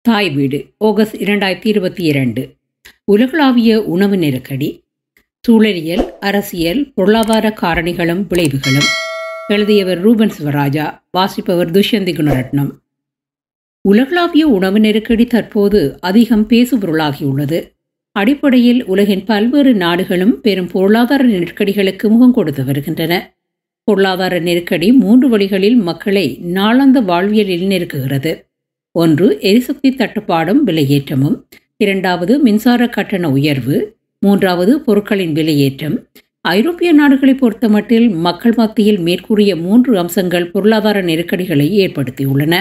தாய் வீடு ஆகஸ்ட் இரண்டாயிரத்தி இருபத்தி இரண்டு உலகளாவிய உணவு நெருக்கடி சூழலியல் அரசியல் பொருளாதார காரணிகளும் விளைவுகளும் எழுதியவர் ரூபன் சிவராஜா வாசிப்பவர் துஷ்யந்தி குணரட்னம் உலகளாவிய உணவு நெருக்கடி தற்போது அதிகம் பேசுபொருளாகியுள்ளது அடிப்படையில் உலகின் பல்வேறு நாடுகளும் பெரும் பொருளாதார நெருக்கடிகளுக்கு முகம் கொடுத்து வருகின்றன பொருளாதார நெருக்கடி மூன்று வழிகளில் மக்களை நாளாந்த வாழ்வியலில் நெருக்குகிறது ஒன்று எரிசக்தி தட்டுப்பாடும் விலையேற்றமும் இரண்டாவது மின்சார கட்டண உயர்வு மூன்றாவது பொருட்களின் விலையேற்றம் ஐரோப்பிய நாடுகளை பொறுத்தமட்டில் மக்கள் மத்தியில் மேற்கூறிய மூன்று அம்சங்கள் பொருளாதார நெருக்கடிகளை ஏற்படுத்தியுள்ளன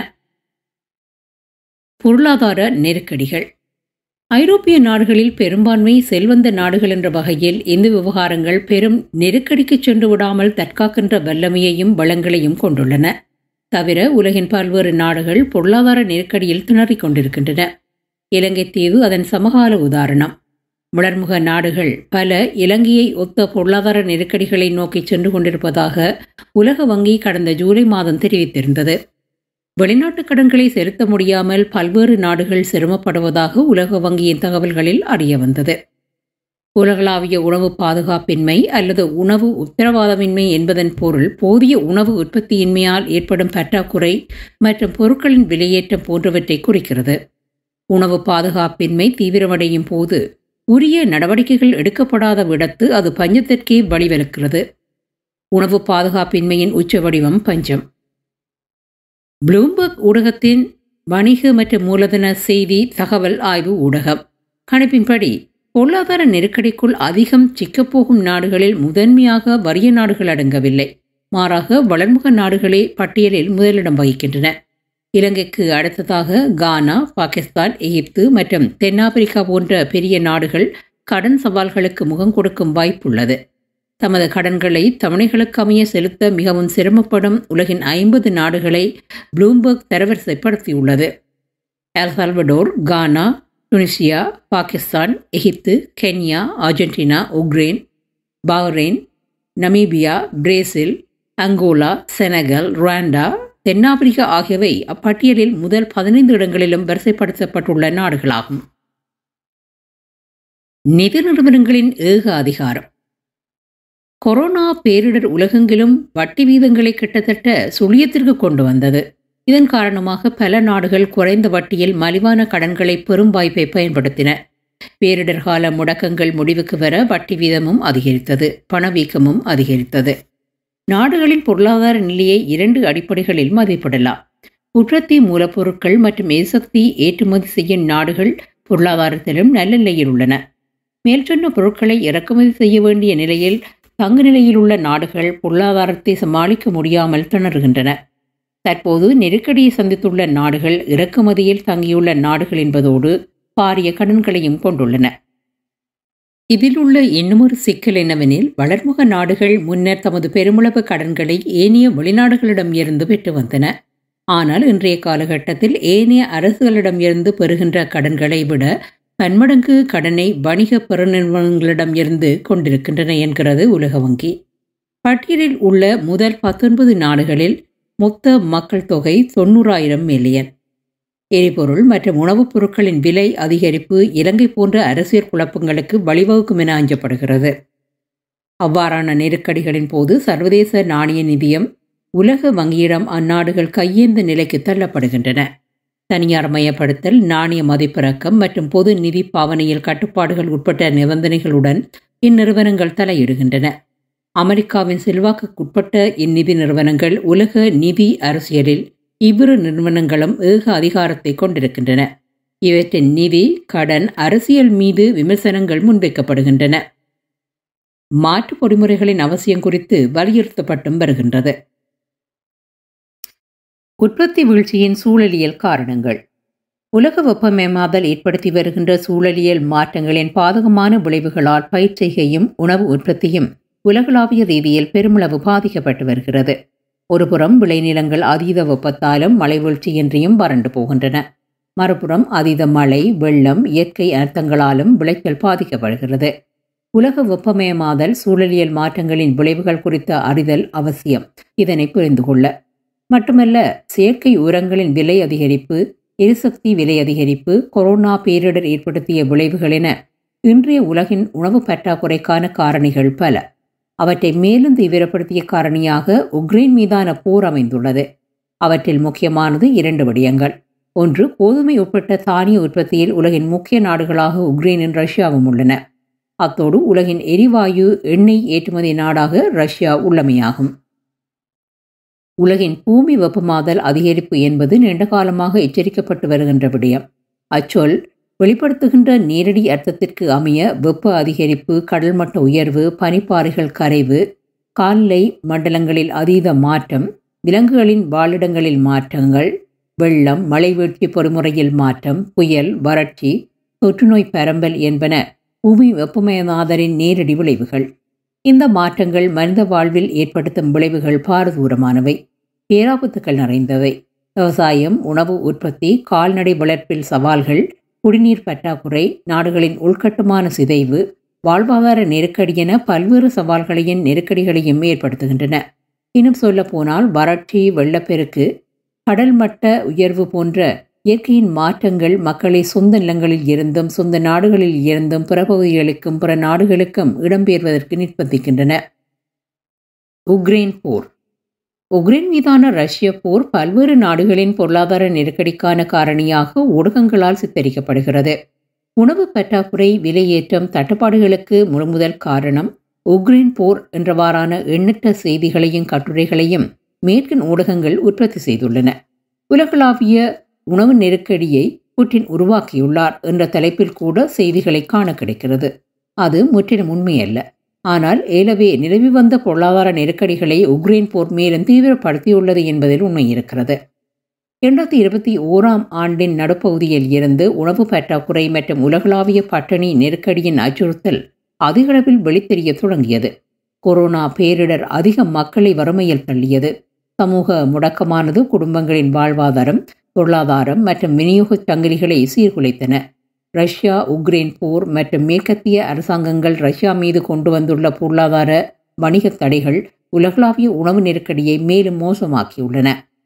பொருளாதார நெருக்கடிகள் ஐரோப்பிய நாடுகளில் பெரும்பான்மை செல்வந்த நாடுகள் என்ற வகையில் இந்த விவகாரங்கள் பெரும் நெருக்கடிக்கு சென்று விடாமல் தற்காக்கின்ற வல்லமையையும் வளங்களையும் கொண்டுள்ளன தவிர உலகின் பல்வேறு நாடுகள் பொருளாதார நெருக்கடியில் திணறிக் கொண்டிருக்கின்றன இலங்கை தீவு அதன் சமகால உதாரணம் வளர்முக நாடுகள் பல இலங்கையை ஒத்த பொருளாதார நெருக்கடிகளை நோக்கி சென்று கொண்டிருப்பதாக உலக வங்கி கடந்த ஜூலை மாதம் தெரிவித்திருந்தது வெளிநாட்டு கடன்களை செலுத்த முடியாமல் பல்வேறு நாடுகள் சிரமப்படுவதாக உலக வங்கியின் தகவல்களில் அறிய வந்தது உலகளாவிய உணவு பாதுகாப்பின்மை அல்லது உணவு உத்தரவாதமின்மை என்பதன் பொருள் போதிய உணவு உற்பத்தியின்மையால் ஏற்படும் பற்றாக்குறை மற்றும் பொருட்களின் விலையேற்றம் போன்றவற்றை குறிக்கிறது உணவு பாதுகாப்பின்மை தீவிரமடையும் போது உரிய நடவடிக்கைகள் எடுக்கப்படாத விடத்து அது பஞ்சத்திற்கே வழிவகுக்கிறது உணவு பாதுகாப்பின்மையின் உச்ச வடிவம் பஞ்சம் ப்ளூம்பர்க் ஊடகத்தின் வணிக மற்றும் மூலதன செய்தி தகவல் ஆய்வு ஊடகம் கணிப்பின்படி பொருளாதார நெருக்கடிக்குள் அதிகம் சிக்கப்போகும் நாடுகளில் முதன்மையாக வறிய நாடுகள் அடங்கவில்லை மாறாக வளர்முக நாடுகளே பட்டியலில் முதலிடம் வகிக்கின்றன இலங்கைக்கு அடுத்ததாக கானா பாகிஸ்தான் எகிப்து மற்றும் தென்னாப்பிரிக்கா போன்ற பெரிய நாடுகள் கடன் சவால்களுக்கு முகம் கொடுக்கும் வாய்ப்புள்ளது தமது கடன்களை தவணைகளுக்கு அமைய செலுத்த மிகவும் சிரமப்படும் உலகின் ஐம்பது நாடுகளை ப்ளூம்பர்க் தரவரிசைப்படுத்தியுள்ளது El Salvador Ghana Tunisia Pakistan Egypt Kenya Argentina Ukraine Bahrain Namibia Brazil Angola Senegal Rwanda தென்னாப்பிரிக்கா ஆகியவை அப்பட்டியலில் முதல் பதினைந்து இடங்களிலும் வரிசைப்படுத்தப்பட்டுள்ள நாடுகளாகும் நிதி நிறுவனங்களின் ஏக அதிகாரம் கொரோனா பேரிடர் உலகெங்கிலும் வட்டி வீதங்களை கிட்டத்தட்ட சுழியத்திற்கு கொண்டு வந்தது இதன் காரணமாக பல நாடுகள் குறைந்த வட்டியில் மலிவான கடன்களை பெரும் வாய்ப்பை பயன்படுத்தின பேரிடர் கால முடக்கங்கள் முடிவுக்கு வர வட்டி வீதமும் அதிகரித்தது பணவீக்கமும் அதிகரித்தது நாடுகளின் பொருளாதார நிலையை இரண்டு அடிப்படைகளில் மதிப்பிடலாம் உற்பத்தி மூலப்பொருட்கள் மற்றும் எரிசக்தி ஏற்றுமதி செய்யும் நாடுகள் பொருளாதாரத்திலும் நல்ல நிலையில் உள்ளன மேற்சொன்ன பொருட்களை இறக்குமதி செய்ய வேண்டிய நிலையில் தங்கு நிலையில் உள்ள நாடுகள் பொருளாதாரத்தை சமாளிக்க முடியாமல் திணறுகின்றன தற்போது நெருக்கடியை சந்தித்துள்ள நாடுகள் இறக்குமதியில் தங்கியுள்ள நாடுகள் என்பதோடு பாரிய கடன்களையும் கொண்டுள்ளன இதில் உள்ள இன்னுமொரு சிக்கல் என்னவெனில் வளர்முக நாடுகள் முன்னர் தமது பெருமளவு கடன்களை ஏனைய வெளிநாடுகளிடம் இருந்து பெற்று வந்தன ஆனால் இன்றைய காலகட்டத்தில் ஏனைய அரசுகளிடம் இருந்து பெறுகின்ற கடன்களை விட பன்மடங்கு கடனை வணிக பெருநிறுவனங்களிடம் இருந்து கொண்டிருக்கின்றன என்கிறது உலக வங்கி பட்டியலில் உள்ள முதல் பத்தொன்பது நாடுகளில் மொத்த மக்கள் தொகை தொண்ணூறாயிரம் மில்லியன் எரிபொருள் மற்றும் உணவுப் பொருட்களின் விலை அதிகரிப்பு இலங்கை போன்ற அரசியல் குழப்பங்களுக்கு வழிவகுக்கும் என அஞ்சப்படுகிறது அவ்வாறான நெருக்கடிகளின் போது சர்வதேச நாணய நிதியம் உலக வங்கியிடம் அந்நாடுகள் கையேந்த நிலைக்கு தள்ளப்படுகின்றன தனியார் மயப்படுத்தல் நாணய மதிப்பிறக்கம் மற்றும் பொது நிதி பாவனையில் கட்டுப்பாடுகள் உட்பட்ட நிபந்தனைகளுடன் இந்நிறுவனங்கள் தலையிடுகின்றன அமெரிக்காவின் செல்வாக்குக்குட்பட்ட இந்நிதி நிறுவனங்கள் உலக நிதி அரசியலில் இவ்விரு நிறுவனங்களும் ஏக அதிகாரத்தை கொண்டிருக்கின்றன இவற்றின் நிதி கடன் அரசியல் மீது விமர்சனங்கள் முன்வைக்கப்படுகின்றன மாற்று பொறிமுறைகளின் அவசியம் குறித்து வலியுறுத்தப்பட்டும் வருகின்றது உற்பத்தி வீழ்ச்சியின் சூழலியல் காரணங்கள் உலக வெப்பமயமாதல் ஏற்படுத்தி வருகின்ற சூழலியல் மாற்றங்களின் பாதகமான விளைவுகளால் பயிர் செய்கையும் உணவு உற்பத்தியும் உலகளாவிய ரீதியில் பெருமளவு பாதிக்கப்பட்டு வருகிறது ஒருபுறம் விளைநிலங்கள் அதீத வெப்பத்தாலும் மழை வீழ்ச்சியின்றியும் வறண்டு போகின்றன மறுபுறம் அதீத மழை வெள்ளம் இயற்கை அர்த்தங்களாலும் விளைச்சல் பாதிக்கப்படுகிறது உலக வெப்பமயமாதல் சூழலியல் மாற்றங்களின் விளைவுகள் குறித்த அறிதல் அவசியம் இதனை புரிந்து கொள்ள மட்டுமல்ல செயற்கை உரங்களின் விலை அதிகரிப்பு எரிசக்தி விலை அதிகரிப்பு கொரோனா பேரிடர் ஏற்படுத்திய விளைவுகள் என இன்றைய உலகின் உணவு பற்றாக்குறைக்கான காரணிகள் பல அவற்றை மேலும் தீவிரப்படுத்திய காரணியாக உக்ரைன் மீதான போர் அமைந்துள்ளது அவற்றில் முக்கியமானது இரண்டு விடயங்கள் ஒன்று கோதுமை உட்பட்ட தானிய உற்பத்தியில் உலகின் முக்கிய நாடுகளாக உக்ரைனும் ரஷ்யாவும் உள்ளன அத்தோடு உலகின் எரிவாயு எண்ணெய் ஏற்றுமதி நாடாக ரஷ்யா உள்ளமையாகும் உலகின் பூமி வெப்பமாதல் அதிகரிப்பு என்பது நீண்ட காலமாக எச்சரிக்கப்பட்டு வருகின்ற விடயம் அச்சொல் வெளிப்படுத்துகின்ற நேரடி அர்த்தத்திற்கு அமைய வெப்ப அதிகரிப்பு கடல்மட்ட உயர்வு பனிப்பாறைகள் கரைவு கால்நிலை மண்டலங்களில் அதீத மாற்றம் விலங்குகளின் வாழிடங்களில் மாற்றங்கள் வெள்ளம் மழைவீழ்ச்சி பொறிமுறையில் மாற்றம் புயல் வறட்சி தொற்றுநோய் பரம்பல் என்பன பூமி வெப்பமயமாதலின் நேரடி விளைவுகள் இந்த மாற்றங்கள் மனித வாழ்வில் ஏற்படுத்தும் விளைவுகள் பாரதூரமானவை பேராபத்துக்கள் நிறைந்தவை விவசாயம் உணவு உற்பத்தி கால்நடை வளர்ப்பில் சவால்கள் குடிநீர் பற்றாக்குறை நாடுகளின் உள்கட்டுமான சிதைவு வாழ்வாதார நெருக்கடி என பல்வேறு சவால்களையும் நெருக்கடிகளையும் ஏற்படுத்துகின்றன இன்னும் சொல்ல போனால் வறட்சி வெள்ளப்பெருக்கு கடல் மட்ட உயர்வு போன்ற இயற்கையின் மாற்றங்கள் மக்களை சொந்த நிலங்களில் இருந்தும் சொந்த நாடுகளில் இருந்தும் பிற பகுதிகளுக்கும் பிற நாடுகளுக்கும் இடம்பெயர்வதற்கு நிர்பந்திக்கின்றன உக்ரைன் போர் உக்ரைன் மீதான ரஷ்ய போர் பல்வேறு நாடுகளின் பொருளாதார நெருக்கடிக்கான காரணியாக ஊடகங்களால் சித்தரிக்கப்படுகிறது உணவு பற்றாக்குறை விலையேற்றம் தட்டுப்பாடுகளுக்கு முழுமுதல் காரணம் உக்ரைன் போர் என்றவாறான எண்ணற்ற செய்திகளையும் கட்டுரைகளையும் மேற்கின் ஊடகங்கள் உற்பத்தி செய்துள்ளன உலகளாவிய உணவு நெருக்கடியை புட்டின் உருவாக்கியுள்ளார் என்ற தலைப்பில் கூட செய்திகளை காண கிடைக்கிறது அது முற்றிலும் உண்மையல்ல ஆனால் ஏலவே நிலவி வந்த பொருளாதார நெருக்கடிகளை உக்ரைன் போர் மேலும் தீவிரப்படுத்தியுள்ளது என்பதில் உண்மை இருக்கிறது இரண்டாயிரத்தி இருபத்தி ஓராம் ஆண்டின் நடுப்பகுதியில் இருந்து உணவு பற்றாக்குறை மற்றும் உலகளாவிய பட்டினி நெருக்கடியின் அச்சுறுத்தல் அதிகளவில் வெளித்தெரிய தொடங்கியது கொரோனா பேரிடர் அதிக மக்களை வறுமையில் தள்ளியது சமூக முடக்கமானது குடும்பங்களின் வாழ்வாதாரம் பொருளாதாரம் மற்றும் விநியோகச் சங்கிலிகளை சீர்குலைத்தன ரஷ்யா உக்ரைன் போர் மற்றும் மேற்கத்திய அரசாங்கங்கள் ரஷ்யா மீது கொண்டு வந்துள்ள பொருளாதார வணிக தடைகள் உலகளாவிய உணவு நெருக்கடியை மேலும் மோசமாக்கியுள்ளன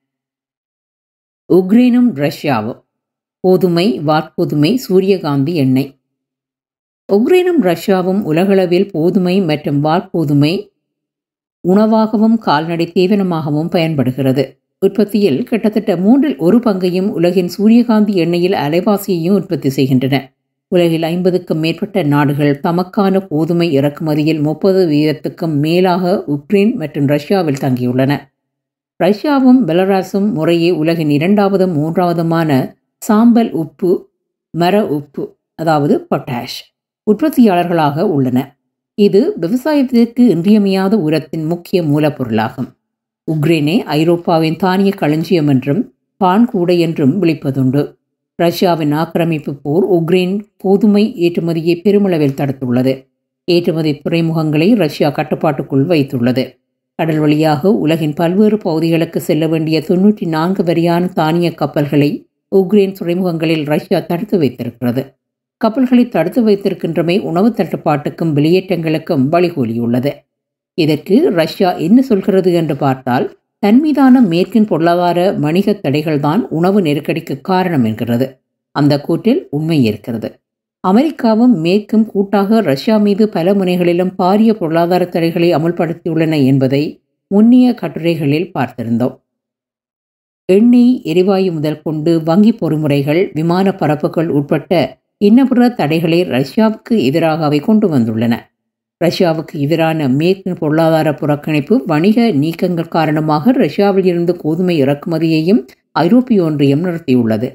உக்ரைனும் ரஷ்யாவும் கோதுமை வாட்கோதுமை சூரியகாந்தி எண்ணெய் உக்ரைனும் ரஷ்யாவும் உலகளவில் கோதுமை மற்றும் வாட்கோதுமை உணவாகவும் கால்நடை தீவனமாகவும் பயன்படுகிறது உற்பத்தியில் கிட்டத்தட்ட மூன்றில் ஒரு பங்கையும் உலகின் சூரியகாந்தி எண்ணெயில் அலைவாசியையும் உற்பத்தி செய்கின்றன உலகில் ஐம்பதுக்கும் மேற்பட்ட நாடுகள் தமக்கான கோதுமை இறக்குமதியில் முப்பது வீதத்துக்கும் மேலாக உக்ரைன் மற்றும் ரஷ்யாவில் தங்கியுள்ளன ரஷ்யாவும் பெலராஸும் முறையே உலகின் இரண்டாவதும் மூன்றாவதுமான சாம்பல் உப்பு மர உப்பு அதாவது பொட்டாஷ் உற்பத்தியாளர்களாக உள்ளன இது விவசாயத்திற்கு இன்றியமையாத உரத்தின் முக்கிய மூலப்பொருளாகும் உக்ரைனே ஐரோப்பாவின் தானிய களஞ்சியம் என்றும் பான்கூடை என்றும் விളിப்பதுண்டு ரஷ்யாவின் ஆக்கிரமிப்பு போர் உக்ரைன் கோதுமை ஏற்றுமதியை பெருமளவில் தடுத்துள்ளது ஏற்றுமதி துறைமுகங்களை ரஷ்யா கட்டுப்பாட்டுக்குள் வைத்துள்ளது கடல் வழியாக உலகின் பல்வேறு பகுதிகளுக்கு செல்ல வேண்டிய தொன்னூற்றி நான்கு வரியான தானிய கப்பல்களை உக்ரைன் துறைமுகங்களில் ரஷ்யா தடுத்து வைத்திருக்கிறது கப்பல்களை தடுத்து வைத்திருக்கின்றமை உணவு தட்டுப்பாட்டுக்கும் வெளியேற்றங்களுக்கும் வழிகோலியுள்ளது இதற்கு ரஷ்யா என்ன சொல்கிறது என்று பார்த்தால் தன் மீதான மேற்கின் பொருளாதார வணிக தடைகள்தான் உணவு நெருக்கடிக்கு காரணம் என்கிறது அந்த கூற்றில் உண்மை இருக்கிறது அமெரிக்காவும் மேற்கும் கூட்டாக ரஷ்யா மீது பல முனைகளிலும் பாரிய பொருளாதார தடைகளை அமுல்படுத்தியுள்ளன என்பதை முன்னிய கட்டுரைகளில் பார்த்திருந்தோம் எண்ணெய் எரிவாயு முதல் கொண்டு வங்கி பொறிமுறைகள் விமான பரப்புகள் உட்பட்ட இன்னபுற தடைகளை ரஷ்யாவுக்கு எதிராக அவை கொண்டு வந்துள்ளன ரஷ்யாவுக்கு எதிரான மேற்கின் பொருளாதார புறக்கணிப்பு வணிக நீக்கங்கள் காரணமாக ரஷ்யாவில் இருந்து கோதுமை இறக்குமதியையும் ஐரோப்பிய ஒன்றியம் நடத்தியுள்ளது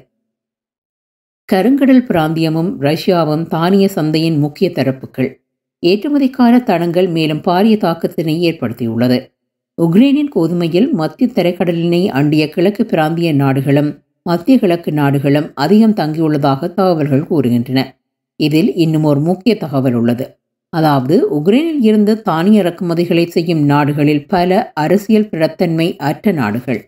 கருங்கடல் பிராந்தியமும் ரஷ்யாவும் தானிய சந்தையின் முக்கிய தரப்புகள் ஏற்றுமதிக்கான தடங்கள் மேலும் பாரிய தாக்கத்தினை ஏற்படுத்தியுள்ளது உக்ரைனின் கோதுமையில் மத்திய தரைக்கடலினை அண்டிய கிழக்கு பிராந்திய நாடுகளும் மத்திய கிழக்கு நாடுகளும் அதிகம் தங்கியுள்ளதாக தகவல்கள் கூறுகின்றன இதில் இன்னும் ஒரு முக்கிய தகவல் உள்ளது அதாவது உக்ரைனில் இருந்து தானிய இறக்குமதிகளை செய்யும் நாடுகளில் பல அரசியல் பிரத்தன்மை அற்ற நாடுகள்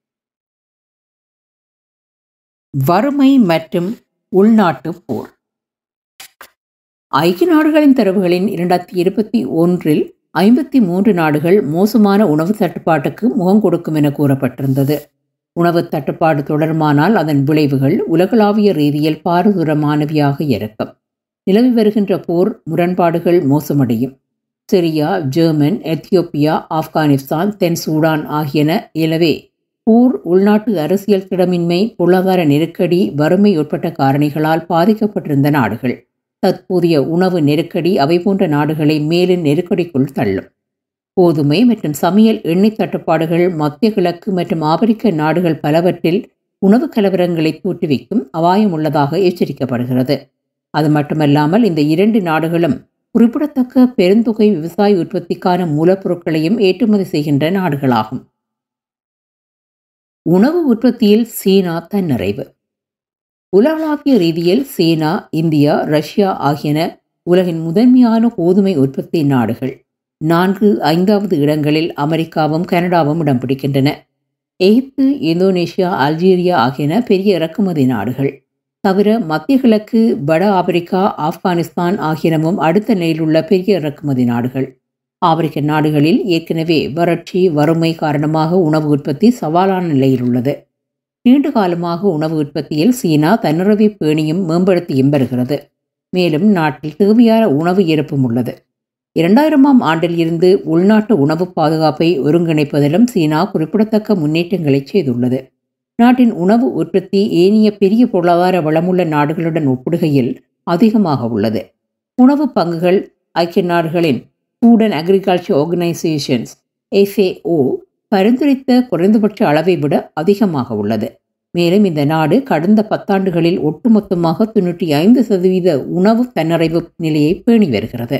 வறுமை மற்றும் உள்நாட்டு போர் ஐக்கிய நாடுகளின் தரவுகளின் இரண்டாயிரத்தி இருபத்தி ஒன்றில் ஐம்பத்தி மூன்று நாடுகள் மோசமான உணவு தட்டுப்பாட்டுக்கு முகம் கொடுக்கும் என கூறப்பட்டிருந்தது உணவு தட்டுப்பாடு தொடருமானால் அதன் விளைவுகள் உலகளாவிய ரீதியில் பாரதூரமானவையாக இருக்கும் நிலவி வருகின்ற போர் முரண்பாடுகள் மோசமடையும் சிரியா ஜெர்மன் எத்தியோப்பியா ஆப்கானிஸ்தான் தென் சூடான் ஆகியன எனவே போர் உள்நாட்டு அரசியல் திடமின்மை பொருளாதார நெருக்கடி வறுமை உட்பட்ட காரணிகளால் பாதிக்கப்பட்டிருந்த நாடுகள் தற்போதைய உணவு நெருக்கடி அவை போன்ற நாடுகளை மேலும் நெருக்கடிக்குள் தள்ளும் கோதுமை மற்றும் சமையல் எண்ணெய் தட்டுப்பாடுகள் மத்திய கிழக்கு மற்றும் ஆப்பிரிக்க நாடுகள் பலவற்றில் உணவு கலவரங்களை தூற்றுவிக்கும் அபாயம் உள்ளதாக எச்சரிக்கப்படுகிறது அது மட்டுமல்லாமல் இந்த இரண்டு நாடுகளும் குறிப்பிடத்தக்க பெருந்தொகை விவசாய உற்பத்திக்கான மூலப்பொருட்களையும் ஏற்றுமதி செய்கின்ற நாடுகளாகும் உணவு உற்பத்தியில் சீனா தன்னிறைவு உலகளாவிய ரீதியில் சீனா இந்தியா ரஷ்யா ஆகியன உலகின் முதன்மையான கோதுமை உற்பத்தி நாடுகள் நான்கு ஐந்தாவது இடங்களில் அமெரிக்காவும் கனடாவும் இடம் பிடிக்கின்றன எகிப்து இந்தோனேஷியா அல்ஜீரியா ஆகியன பெரிய இறக்குமதி நாடுகள் தவிர மத்திய கிழக்கு வட ஆப்பிரிக்கா ஆப்கானிஸ்தான் ஆகியனவும் அடுத்த நிலையிலுள்ள பெரிய இறக்குமதி நாடுகள் ஆப்பிரிக்க நாடுகளில் ஏற்கனவே வறட்சி வறுமை காரணமாக உணவு உற்பத்தி சவாலான நிலையில் உள்ளது நீண்ட காலமாக உணவு உற்பத்தியில் சீனா தன்னிறவை பேணியும் மேம்படுத்தியும் வருகிறது மேலும் நாட்டில் தேவையான உணவு இருப்பும் உள்ளது இரண்டாயிரமாம் ஆண்டில் இருந்து உள்நாட்டு உணவு பாதுகாப்பை ஒருங்கிணைப்பதிலும் சீனா குறிப்பிடத்தக்க முன்னேற்றங்களை செய்துள்ளது நாட்டின் உணவு உற்பத்தி ஏனைய பெரிய பொருளாதார வளமுள்ள நாடுகளுடன் ஒப்பிடுகையில் அதிகமாக உள்ளது உணவு பங்குகள் ஐக்கிய நாடுகளின் food and agriculture organisations FAO பரிந்துரைத்த குறைந்தபட்ச அளவை விட அதிகமாக உள்ளது மேலும் இந்த நாடு கடந்த பத்தாண்டுகளில் ஒட்டுமொத்தமாக தொன்னூற்றி ஐந்து சதவீத உணவு தன்னிறைவு நிலையை பேணி வருகிறது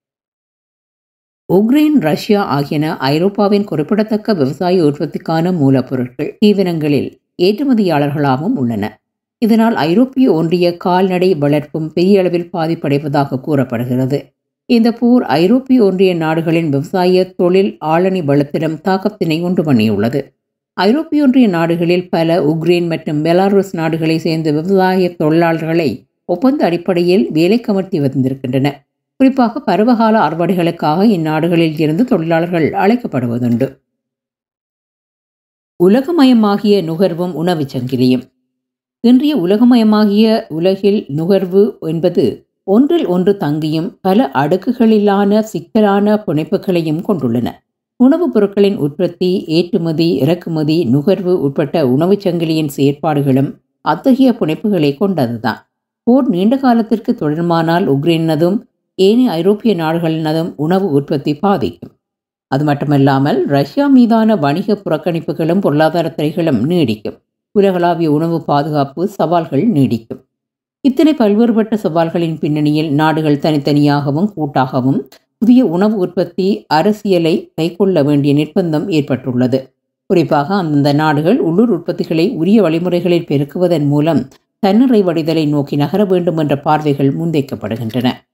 உக்ரைன் ரஷ்யா ஆகியன ஐரோப்பாவின் குறிப்பிடத்தக்க விவசாய உற்பத்திக்கான மூலப்பொருட்கள் தீவனங்களில் ஏற்றுமதியாளர்களாகவும் உள்ளன இதனால் ஐரோப்பிய ஒன்றிய கால்நடை வளர்ப்பும் பெரிய அளவில் பாதிப்படைவதாக கூறப்படுகிறது இந்த போர் ஐரோப்பிய ஒன்றிய நாடுகளின் விவசாய தொழில் ஆளணி பலத்திடம் தாக்கத்தினை உண்டு பண்ணியுள்ளது ஐரோப்பிய ஒன்றிய நாடுகளில் பல உக்ரைன் மற்றும் பெலாருஸ் நாடுகளை சேர்ந்த விவசாய தொழிலாளர்களை ஒப்பந்த அடிப்படையில் வேலைக்கமர்த்தி வந்திருக்கின்றன குறிப்பாக பருவகால அறுவடைகளுக்காக இந்நாடுகளில் இருந்து தொழிலாளர்கள் அழைக்கப்படுவதுண்டு உலகமயமாகிய நுகர்வும் உணவுச் சங்கிலியும் இன்றைய உலகமயமாகிய உலகில் நுகர்வு என்பது ஒன்றில் ஒன்று தங்கியும் பல அடுக்குகளிலான சிக்கலான புனைப்புகளையும் கொண்டுள்ளன உணவுப் பொருட்களின் உற்பத்தி ஏற்றுமதி இறக்குமதி நுகர்வு உட்பட்ட உணவுச் சங்கிலியின் செயற்பாடுகளும் அத்தகைய புனைப்புகளை கொண்டதுதான் போர் நீண்ட காலத்திற்கு தொடருமானால் உக்ரைனதும் ஏனைய ஐரோப்பிய நாடுகளினதும் உணவு உற்பத்தி பாதிக்கும் அது மட்டுமல்லாமல் ரஷ்யா மீதான வணிக புறக்கணிப்புகளும் பொருளாதார துறைகளும் நீடிக்கும் உலகளாவிய உணவு பாதுகாப்பு சவால்கள் நீடிக்கும் இத்தனை பல்வேறுபட்ட சவால்களின் பின்னணியில் நாடுகள் தனித்தனியாகவும் கூட்டாகவும் புதிய உணவு உற்பத்தி அரசியலை கைக்கொள்ள வேண்டிய நிர்பந்தம் ஏற்பட்டுள்ளது குறிப்பாக அந்தந்த நாடுகள் உள்ளூர் உற்பத்திகளை உரிய வழிமுறைகளில் பெருக்குவதன் மூலம் தன்னிறைவடைதலை நோக்கி நகர வேண்டும் என்ற பார்வைகள் முன்வைக்கப்படுகின்றன